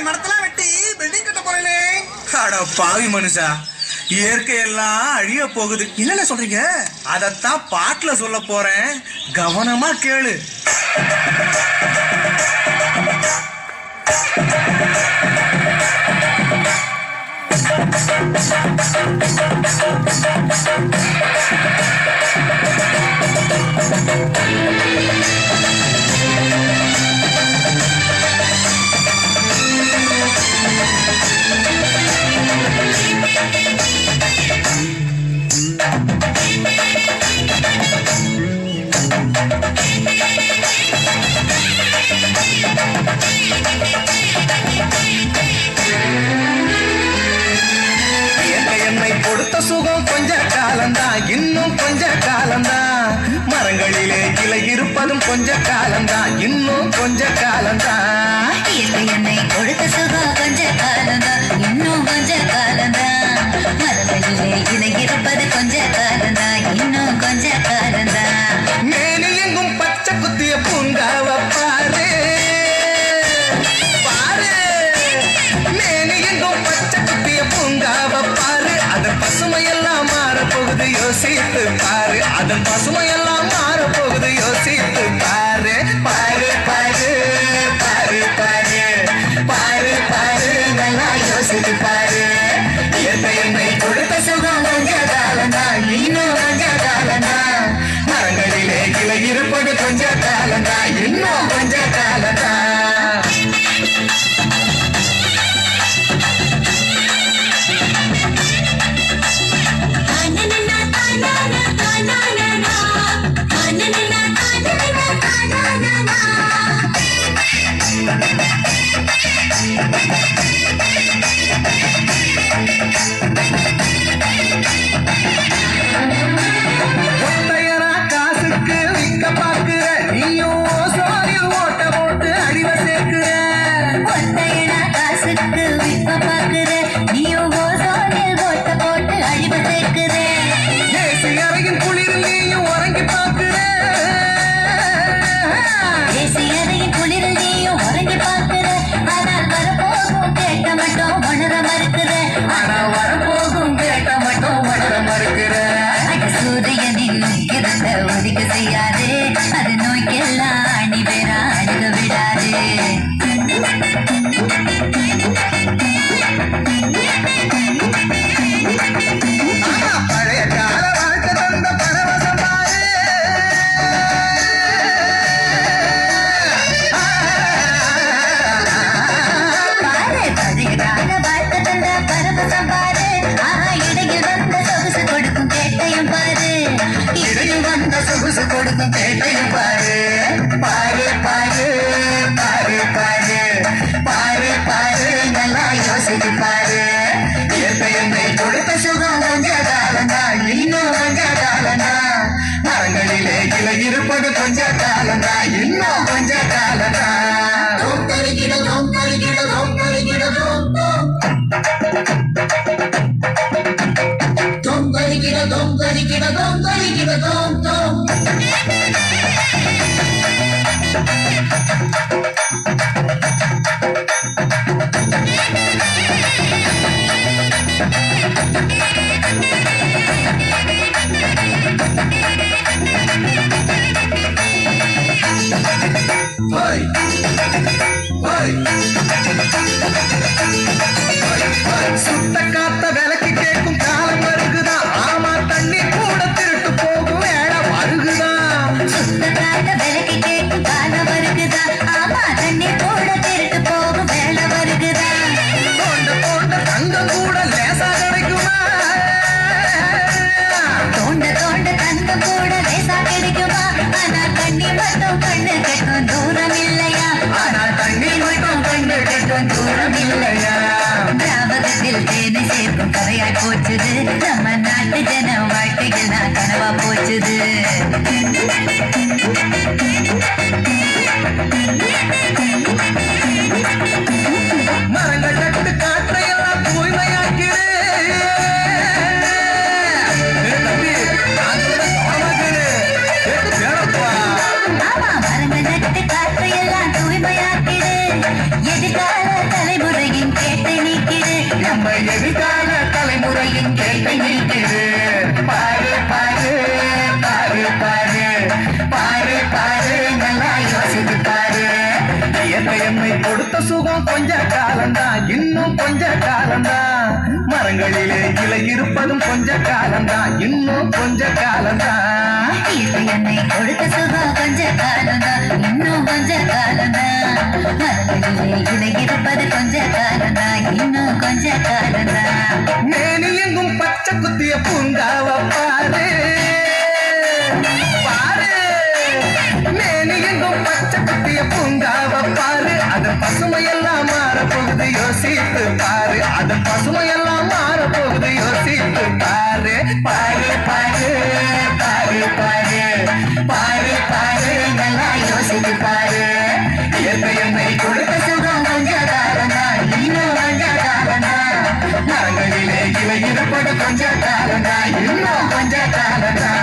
மரத்தெல்லாம் வெட்டி பில்டிங் கட்ட போறேனே அட பாவி மனுஷா இயற்கை எல்லாம் அழிய போகுது என்னென்ன சொல்றீங்க அதத்தான் பாட்டுல சொல்ல போறேன் கவனமா கேளு இயற்கை என்னை கொடுத்த சுகம் கொஞ்ச காலம்தான் இன்னும் கொஞ்ச காலம்தான் மரங்களிலே கிளை இருப்பதும் கொஞ்ச காலம்தான் இன்னும் கொஞ்ச காலம்தான் இயற்கை என்னை கொடுத்த சுகம் கொஞ்ச காலம்தான் இன்னும் கொஞ்ச காலம்தான் மரங்களிலே இலை இருப்பது கொஞ்ச காலம்தான் இன்னும் கொஞ்ச காலம்தான் மேனி எங்கும் பச்சை குத்திய பூங்காவ பாரு பாரு மேனி எங்கும் பச்சை குத்திய பூங்காவ பாரு அதன் பசுமையெல்லாம் மாறப்போகுது யோசித்து பாரு அதன் பசுமையெல்லாம் மாறப்போகுது யோசித்து பாரு பாரு பாரு பாரு பாரு பாரு பாரு நல்லா யோசித்து பாரு இயற்கை என்னை கொடுத்த சுகம் கொஞ்ச காலம்தான் இன்னும் கொஞ்ச காலம்தான் மரங்களிலே கிளை இருப்பது கொஞ்ச காலம்தான் இன்னும் கொஞ்ச காலம்தான் ஒத்தையரா காசுக்கு விக்க பாக்குற நீயும் ஓசோரில் ஓட்ட போட்டு அடிவ சேர்க்கிற ஒத்தையடா காசுக்கு விற்ப பார்க்கிற நீயும் ஓசோனில் ஓட்ட போட்டு அழிவு சேர்க்கிற ஏசி அறையின் குளிரில் நீயும் உறங்கி பாக்குற தேசியதையின் குளிரில் நீயும் உறங்கி பார்க்கிற ஆனால் வரப்போகும் கேட்க மட்டும் உணர மறுக்கிற ஆனா வரப்போகும் கேட்ட மட்டும் வளர மறுக்கிற அட சூரியனின் கிரந்த ஒதுக்க செய்யாது அது நோய்க்கெல்லாம் அணி பெற அணுக விடாது ஆனா பழைய கால வாழ்க்கை தந்த பரவசம் பாரு பாரு பழகிடாத வாழ்க்கை தந்த பரவசம் பாரு ஆஹா இடையில் வந்த சொகுசு கொடுக்கும் கேட்டையும் பாரு இடையில் வந்த சொகுசு கொடுக்கும் கேட்டையும் பாரு பாரு பாரு பாரு பாரு பாரு பாரு நல்லா யோசித்து பாரு இயற்கை என்னை கொடுத்த சுகம் கொஞ்ச காலந்தா இன்னும் கொஞ்ச காலந்தா மரங்களிலே கிளை இருப்பது கொஞ்ச காலந்தா இன்னும் கொஞ்ச காலந்தா தோம் தருகிற தோம் தருகிற தோம் தருகிற தோம் தோம் தோம் தருகிற தோம் தருகிற தோம் தருகிற தோம் தோம் Hey! Hey! சுத்த காத்த விலைக்கு கேட்கும் காலம் வருகுதா ஆமா தண்ணி கூட திருட்டு போகும் வேலை வருகுதா சுத்தக்காக விலைக்கு கேட்கும் காலம் வருகுதா ஆமா தண்ணி கூட திருட்டு போகும் வேலை வருகுதா தோண்ட தோண்ட தங்கம் கூட லேசா கிடைக்குமா தோண்ட தோண்ட தங்கம் கூட லேசா கிடைக்குமா ஆனா தண்ணி மட்டும் கண்ணு கட்டும் தூரம் இல்லையா ஆனால் தண்ணி மட்டும் கண்டு கட்டும் தூரம் இல்லையா ஞாபகத்தில் தேனை சேர்க்கும் கதையாய் போச்சுது நம்ம நாட்டு ஜன வாழ்க்கையில் நான் கனவா போச்சுது மரங்கள் நட்டு காற்றையெல்லாம் தூய்மையாக்கிடு ஏய் தம்பி, நான் சொல்றத கவனமா கேளு. ஏய், கேளப்பா. ஆமா மரங்கள் நட்டு காற்றை எல்லாம் தூய்மையாக்கிடு எதிர்கால தலைமுறை நம்ம எதிர்கால தலைமுறையின் கேள்வி நீக்குது பாரு பாரு பாரு பாரு பாரு பாரு நல்லா யோசித்து பாரு இயற்கை என்னை கொடுத்த சுகம் கொஞ்ச காலம்தான் இன்னும் கொஞ்ச காலம்தான் மரங்களிலே இலை இருப்பதும் கொஞ்ச காலம்தான் இன்னும் கொஞ்ச காலம்தான் இது என்னை கொடுத்த சுகம் கொஞ்ச காலம்தான் இன்னும் கொஞ்ச காலம்தான் மரங்களிலே இலை இருப்பது கொஞ்ச காலம்தான் இன்னும் கொஞ்ச காலம்தான் மேனி எங்கும் பச்சை குத்திய பூங்காவ பாரு பாரு மேனி எங்கும் பச்சை குத்திய பூங்காவ பாரு அதன் பசுமையெல்லாம் மாற போகுது யோசித்து பாரு அதன் பசுமையெல்லாம் மாற போகுது யோசித்து பாரு பாரு பாரு பாரு பாரு பாரு பாரு நல்லா யோசித்து பாரு இயற்கை என்னை கொடுத்த சுகம் கொஞ்ச காலம்தான் இன்னும் கொஞ்ச காலம்தான் மரங்களிலே இலை இருப்பது கொஞ்ச காலம்தான் இன்னும் கொஞ்ச காலம்தான்